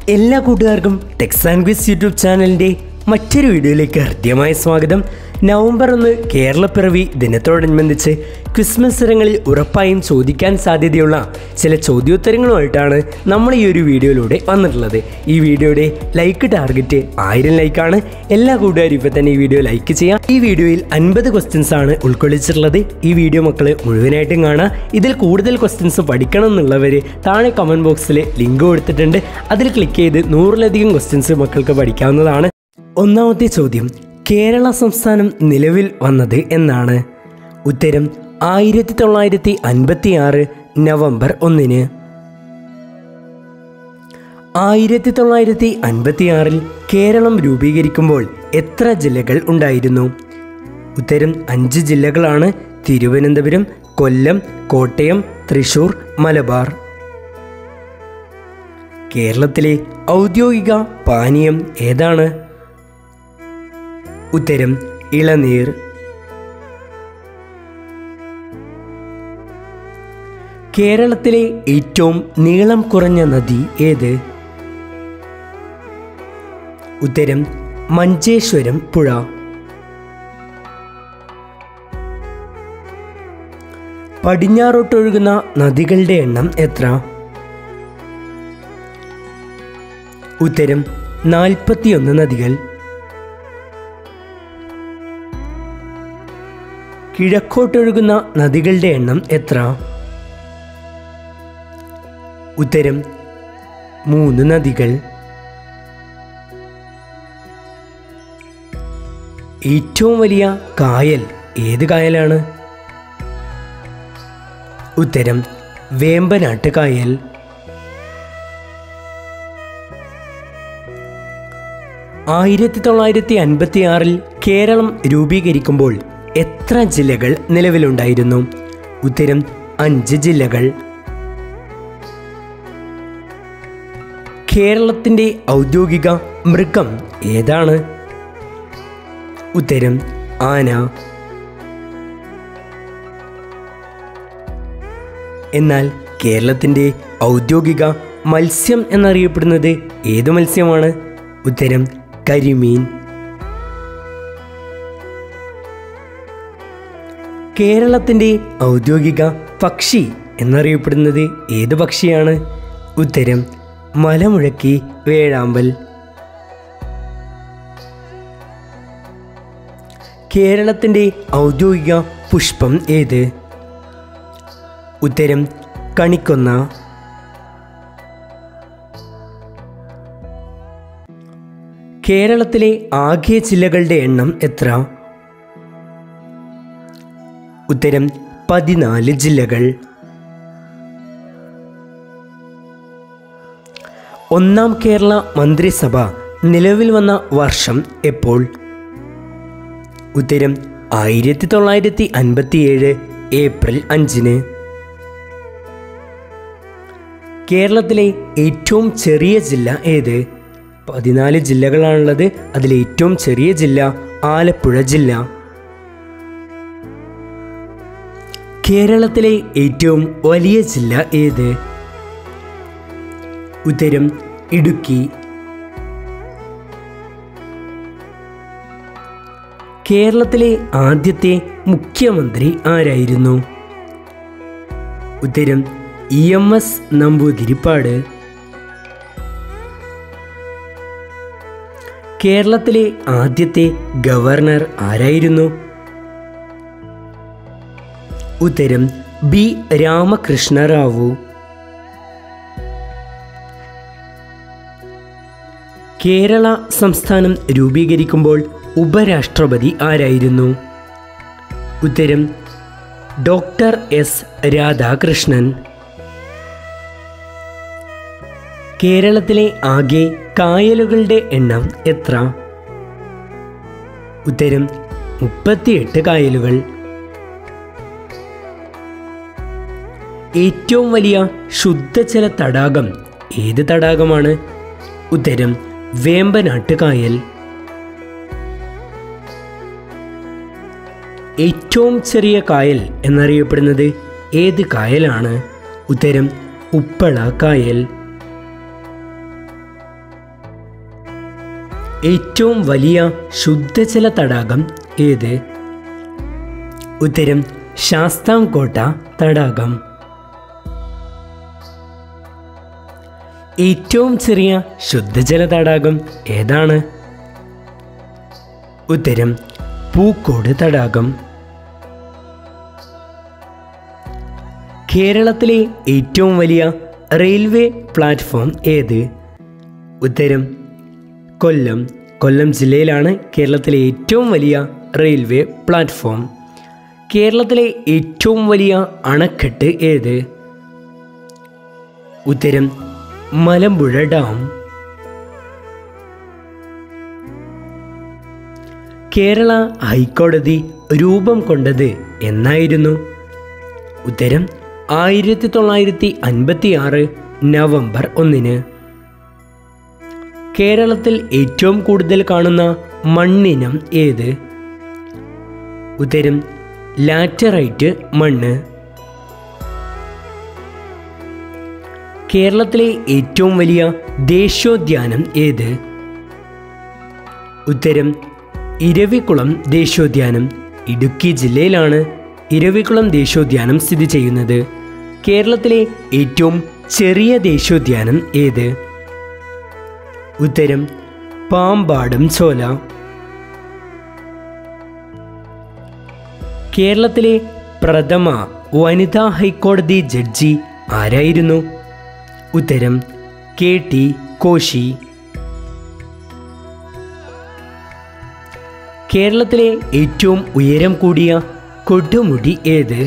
എല്ലാ കൂട്ടുകാർക്കും Tex and quiz YouTube ചാനലിൻ്റെ മറ്റൊരു വീഡിയോയിലേക്ക് ഹൃദ്യമായ സ്വാഗതം നവംബർ ഒന്ന് കേരളപ്പിറവി ദിനത്തോടനുബന്ധിച്ച് ക്വിസ് മത്സരങ്ങളിൽ ഉറപ്പായും ചോദിക്കാൻ സാധ്യതയുള്ള ചില ചോദ്യോത്തരങ്ങളുമായിട്ടാണ് നമ്മൾ ഈ ഒരു വീഡിയോയിലൂടെ വന്നിട്ടുള്ളത് ഈ വീഡിയോയുടെ ലൈക്ക് ടാർഗറ്റ് ആയിരം ലൈക്കാണ് എല്ലാ കൂട്ടുകാരും ഇപ്പോൾ തന്നെ ഈ വീഡിയോ ലൈക്ക് ചെയ്യാം ഈ വീഡിയോയിൽ അൻപത് ക്വസ്റ്റ്യൻസ് ആണ് ഉൾക്കൊള്ളിച്ചിട്ടുള്ളത് ഈ വീഡിയോ മക്കൾ മുഴുവനായിട്ടും കാണാം ഇതിൽ കൂടുതൽ ക്വസ്റ്റ്യൻസ് പഠിക്കണം എന്നുള്ളവർ താഴെ കമൻറ്റ് ബോക്സിൽ ലിങ്ക് കൊടുത്തിട്ടുണ്ട് അതിൽ ക്ലിക്ക് ചെയ്ത് നൂറിലധികം ക്വസ്റ്റ്യൻസ് മക്കൾക്ക് പഠിക്കാവുന്നതാണ് ഒന്നാമത്തെ ചോദ്യം കേരള സംസ്ഥാനം നിലവിൽ വന്നത് എന്നാണ് ഉത്തരം ആയിരത്തി തൊള്ളായിരത്തി അൻപത്തി ആറ് നവംബർ ഒന്നിന് ആയിരത്തി തൊള്ളായിരത്തി അൻപത്തി ആറിൽ കേരളം രൂപീകരിക്കുമ്പോൾ എത്ര ജില്ലകൾ ഉണ്ടായിരുന്നു ഉത്തരം അഞ്ച് ജില്ലകളാണ് തിരുവനന്തപുരം കൊല്ലം കോട്ടയം തൃശൂർ മലബാർ കേരളത്തിലെ ഔദ്യോഗിക പാനീയം ഏതാണ് ഉത്തരം ഇളനീർ കേരളത്തിലെ ഏറ്റവും നീളം കുറഞ്ഞ നദി ഏത് ഉത്തരം മഞ്ചേശ്വരം പുഴ പടിഞ്ഞാറോട്ടൊഴുകുന്ന നദികളുടെ എണ്ണം എത്ര ഉത്തരം നാൽപ്പത്തിയൊന്ന് നദികൾ കിഴക്കോട്ടൊഴുകുന്ന നദികളുടെ എണ്ണം എത്ര ഉത്തരം മൂന്ന് നദികൾ ഏറ്റവും വലിയ കായൽ ഏത് കായലാണ് ഉത്തരം വേമ്പനാട്ട് കായൽ ആയിരത്തി തൊള്ളായിരത്തി അൻപത്തി ആറിൽ കേരളം രൂപീകരിക്കുമ്പോൾ എത്ര ജില്ലകൾ നിലവിലുണ്ടായിരുന്നു ഉത്തരം അഞ്ച് ജില്ലകൾ കേരളത്തിൻ്റെ ഔദ്യോഗിക മൃഗം ഏതാണ് ഉത്തരം ആന എന്നാൽ കേരളത്തിൻ്റെ ഔദ്യോഗിക മത്സ്യം എന്നറിയപ്പെടുന്നത് ഏതു മത്സ്യമാണ് ഉത്തരം കരിമീൻ കേരളത്തിൻ്റെ ഔദ്യോഗിക പക്ഷി എന്നറിയപ്പെടുന്നത് ഏത് പക്ഷിയാണ് ഉത്തരം മലമുഴക്കി വേഴാമ്പൽ കേരളത്തിൻ്റെ ഔദ്യോഗിക പുഷ്പം ഏത് ഉത്തരം കണിക്കൊന്ന കേരളത്തിലെ ആകെ ജില്ലകളുടെ എണ്ണം എത്ര ഉത്തരം പതിനാല് ജില്ലകൾ ഒന്നാം കേരള മന്ത്രിസഭ നിലവിൽ വന്ന വർഷം എപ്പോൾ ഉത്തരം ആയിരത്തി തൊള്ളായിരത്തി അൻപത്തിയേഴ് ഏപ്രിൽ അഞ്ചിന് കേരളത്തിലെ ഏറ്റവും ചെറിയ ജില്ല ഏത് പതിനാല് ജില്ലകളാണുള്ളത് അതിൽ ഏറ്റവും ചെറിയ ജില്ല ആലപ്പുഴ ജില്ല കേരളത്തിലെ ഏറ്റവും വലിയ ജില്ല ഏത് ഉത്തരം ഇടുക്കി കേരളത്തിലെ ആദ്യത്തെ മുഖ്യമന്ത്രി ആരായിരുന്നു ഉത്തരം ഇ എം എസ് നമ്പൂതിരിപ്പാട് കേരളത്തിലെ ആദ്യത്തെ ഗവർണർ ആരായിരുന്നു ഉത്തരം ബി രാമകൃഷ്ണ റാവു കേരള സംസ്ഥാനം രൂപീകരിക്കുമ്പോൾ ഉപരാഷ്ട്രപതി ആരായിരുന്നു ഉത്തരം ഡോക്ടർ എസ് രാധാകൃഷ്ണൻ കേരളത്തിലെ ആകെ കായലുകളുടെ എണ്ണം എത്ര ഉത്തരം മുപ്പത്തിയെട്ട് കായലുകൾ ഏറ്റവും വലിയ ശുദ്ധജല തടാകം ഏത് തടാകമാണ് ഉത്തരം വേമ്പനാട്ട് കായൽ ഏറ്റവും ചെറിയ കായൽ എന്നറിയപ്പെടുന്നത് ഏത് കായലാണ് ഉത്തരം ഉപ്പള കായൽ ഏറ്റവും വലിയ ശുദ്ധജല തടാകം ഏത് ഉത്തരം ശാസ്താംകോട്ട തടാകം ഏറ്റവും ചെറിയ ശുദ്ധജല തടാകം ഏതാണ് ഉത്തരം പൂക്കോട് തടാകം കേരളത്തിലെ ഏറ്റവും വലിയ റെയിൽവേ പ്ലാറ്റ്ഫോം ഏത് ഉത്തരം കൊല്ലം കൊല്ലം ജില്ലയിലാണ് കേരളത്തിലെ ഏറ്റവും വലിയ റെയിൽവേ പ്ലാറ്റ്ഫോം കേരളത്തിലെ ഏറ്റവും വലിയ അണക്കെട്ട് ഏത് ഉത്തരം മലമ്പുഴ ഡാം കേരള ഹൈക്കോടതി രൂപം കൊണ്ടത് എന്നായിരുന്നു ഉത്തരം ആയിരത്തി തൊള്ളായിരത്തി അൻപത്തി ആറ് നവംബർ ഒന്നിന് കേരളത്തിൽ ഏറ്റവും കൂടുതൽ കാണുന്ന മണ്ണിനം ഏത് ഉത്തരം ലാറ്ററൈറ്റ് മണ്ണ് കേരളത്തിലെ ഏറ്റവും വലിയ ദേശീയോദ്യാനം ഏത് ഉത്തരം ഇരവികുളം ദേശീയോദ്യാനം ഇടുക്കി ജില്ലയിലാണ് ഇരവികുളം ദേശീയോദ്യാനം സ്ഥിതി ചെയ്യുന്നത് കേരളത്തിലെ ഏറ്റവും ചെറിയ ദേശീയോദ്യാനം ഏത് ഉത്തരം പാമ്പാടം ചോല കേരളത്തിലെ പ്രഥമ വനിതാ ഹൈക്കോടതി ജഡ്ജി ആരായിരുന്നു ഉത്തരം കെ ടി കോശി കേരളത്തിലെ ഏറ്റവും ഉയരം കൂടിയ കൊടുമുടി ഏത്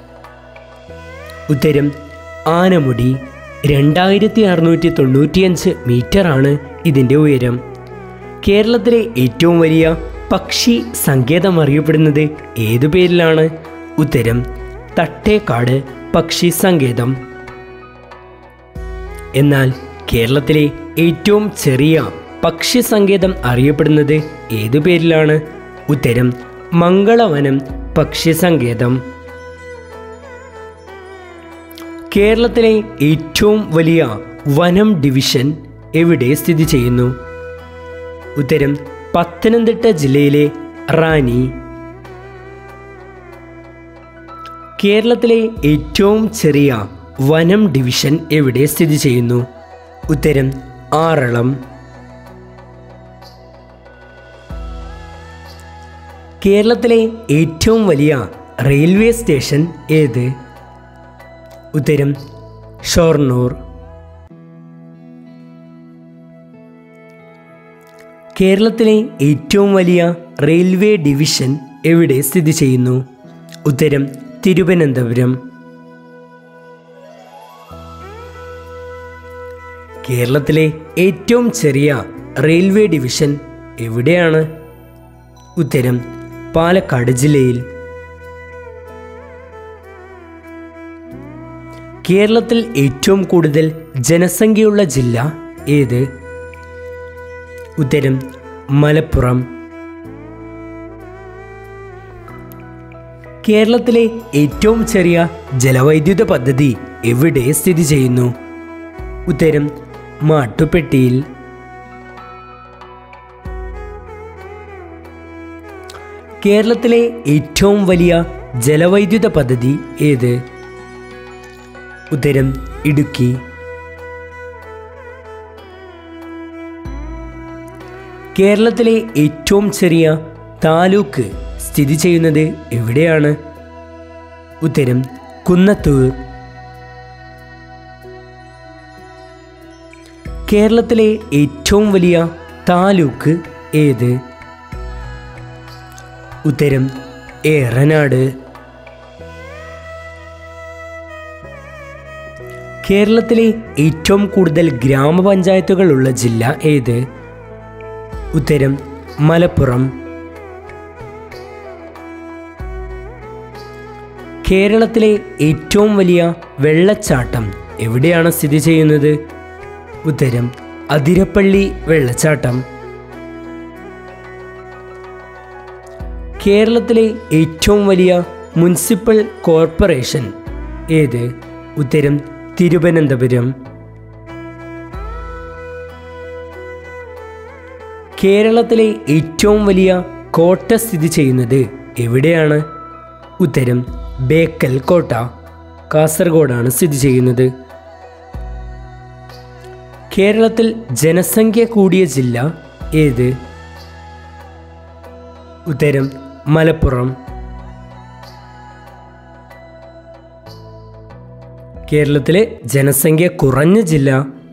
ഉത്തരം ആനമുടി രണ്ടായിരത്തി അറുന്നൂറ്റി തൊണ്ണൂറ്റിയഞ്ച് മീറ്ററാണ് ഇതിൻ്റെ ഉയരം കേരളത്തിലെ ഏറ്റവും വലിയ പക്ഷി സങ്കേതം അറിയപ്പെടുന്നത് ഏതു പേരിലാണ് ഉത്തരം തട്ടേക്കാട് പക്ഷി സങ്കേതം എന്നാൽ കേരളത്തിലെ ഏറ്റവും ചെറിയ പക്ഷി സങ്കേതം അറിയപ്പെടുന്നത് ഏതു പേരിലാണ് ഉത്തരം മംഗളവനം പക്ഷി സങ്കേതം കേരളത്തിലെ ഏറ്റവും വലിയ വനം ഡിവിഷൻ എവിടെ സ്ഥിതി ചെയ്യുന്നു ഉത്തരം പത്തനംതിട്ട ജില്ലയിലെ റാന്നി കേരളത്തിലെ ഏറ്റവും ചെറിയ വനം ഡിവിഷൻ എവിടെ സ്ഥിതി ചെയ്യുന്നു ഉത്തരം ആറളം കേരളത്തിലെ ഏറ്റവും വലിയ റെയിൽവേ സ്റ്റേഷൻ ഏത് ഉത്തരം ഷൊർണൂർ കേരളത്തിലെ ഏറ്റവും വലിയ റെയിൽവേ ഡിവിഷൻ എവിടെ സ്ഥിതി ചെയ്യുന്നു ഉത്തരം തിരുവനന്തപുരം കേരളത്തിലെ ഏറ്റവും ചെറിയ റെയിൽവേ ഡിവിഷൻ എവിടെയാണ് ഉത്തരം പാലക്കാട് ജില്ലയിൽ കേരളത്തിൽ ഏറ്റവും കൂടുതൽ ജനസംഖ്യയുള്ള ജില്ല ഏത് ഉത്തരം മലപ്പുറം കേരളത്തിലെ ഏറ്റവും ചെറിയ ജലവൈദ്യുത പദ്ധതി എവിടെ സ്ഥിതി ചെയ്യുന്നു ഉത്തരം മാട്ടുപ്പെട്ടിയിൽ കേരളത്തിലെ ഏറ്റവും വലിയ ജലവൈദ്യുത പദ്ധതി ഏത് ഉത്തരം ഇടുക്കി കേരളത്തിലെ ഏറ്റവും ചെറിയ താലൂക്ക് സ്ഥിതി ചെയ്യുന്നത് എവിടെയാണ് ഉത്തരം കുന്നത്തൂർ കേരളത്തിലെ ഏറ്റവും വലിയ താലൂക്ക് ഏത് ഉത്തരം ഏറനാട് കേരളത്തിലെ ഏറ്റവും കൂടുതൽ ഗ്രാമപഞ്ചായത്തുകളുള്ള ജില്ല ഏത് ഉത്തരം മലപ്പുറം കേരളത്തിലെ ഏറ്റവും വലിയ വെള്ളച്ചാട്ടം എവിടെയാണ് സ്ഥിതി ചെയ്യുന്നത് ഉത്തരം അതിരപ്പള്ളി വെള്ളച്ചാട്ടം കേരളത്തിലെ ഏറ്റവും വലിയ മുനിസിപ്പൽ കോർപ്പറേഷൻ ഏത് ഉത്തരം തിരുവനന്തപുരം കേരളത്തിലെ ഏറ്റവും വലിയ കോട്ട സ്ഥിതി ചെയ്യുന്നത് എവിടെയാണ് ഉത്തരം ബേക്കൽ കോട്ട കാസർഗോഡാണ് സ്ഥിതി ചെയ്യുന്നത് കേരളത്തിൽ ജനസംഖ്യ കൂടിയ ജില്ല ഏത് ഉത്തരം മലപ്പുറം കേരളത്തിലെ ജനസംഖ്യ കുറഞ്ഞ ജില്ല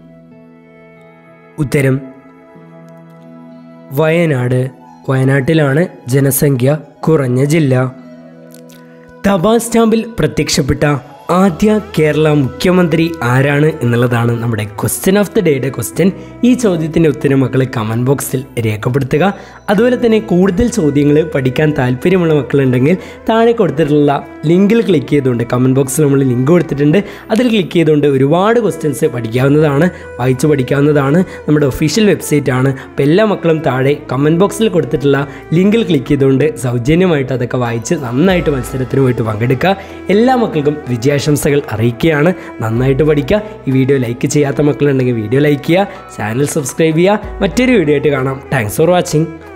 ഉത്തരം വയനാട് വയനാട്ടിലാണ് ജനസംഖ്യ കുറഞ്ഞ ജില്ല തപാൽ സ്റ്റാമ്പിൽ പ്രത്യക്ഷപ്പെട്ട ആദ്യ കേരള മുഖ്യമന്ത്രി ആരാണ് എന്നുള്ളതാണ് നമ്മുടെ ക്വസ്റ്റ്യൻ ഓഫ് ദി ഡേയുടെ ക്വസ്റ്റ്യൻ ഈ ചോദ്യത്തിൻ്റെ ഉത്തരം മക്കൾ കമൻറ്റ് ബോക്സിൽ രേഖപ്പെടുത്തുക അതുപോലെ തന്നെ കൂടുതൽ ചോദ്യങ്ങൾ പഠിക്കാൻ താല്പര്യമുള്ള മക്കളുണ്ടെങ്കിൽ താഴെ കൊടുത്തിട്ടുള്ള ലിങ്കിൽ ക്ലിക്ക് ചെയ്തുകൊണ്ട് കമൻറ്റ് ബോക്സിൽ നമ്മൾ ലിങ്ക് കൊടുത്തിട്ടുണ്ട് അതിൽ ക്ലിക്ക് ചെയ്തുകൊണ്ട് ഒരുപാട് ക്വസ്റ്റ്യൻസ് പഠിക്കാവുന്നതാണ് വായിച്ചു പഠിക്കാവുന്നതാണ് നമ്മുടെ ഒഫീഷ്യൽ വെബ്സൈറ്റ് ആണ് അപ്പോൾ എല്ലാ മക്കളും താഴെ കമൻറ്റ് ബോക്സിൽ കൊടുത്തിട്ടുള്ള ലിങ്കിൽ ക്ലിക്ക് ചെയ്തുകൊണ്ട് സൗജന്യമായിട്ട് അതൊക്കെ വായിച്ച് നന്നായിട്ട് മത്സരത്തിന് പോയിട്ട് പങ്കെടുക്കുക എല്ലാ മക്കൾക്കും വിജയാശംസകൾ അറിയിക്കുകയാണ് നന്നായിട്ട് പഠിക്കുക ഈ വീഡിയോ ലൈക്ക് ചെയ്യാത്ത മക്കളുണ്ടെങ്കിൽ വീഡിയോ ലൈക്ക് ചെയ്യുക ചാനൽ സബ്സ്ക്രൈബ് ചെയ്യുക മറ്റൊരു വീഡിയോ ആയിട്ട് കാണാം താങ്ക്സ് ഫോർ വാച്ചിങ്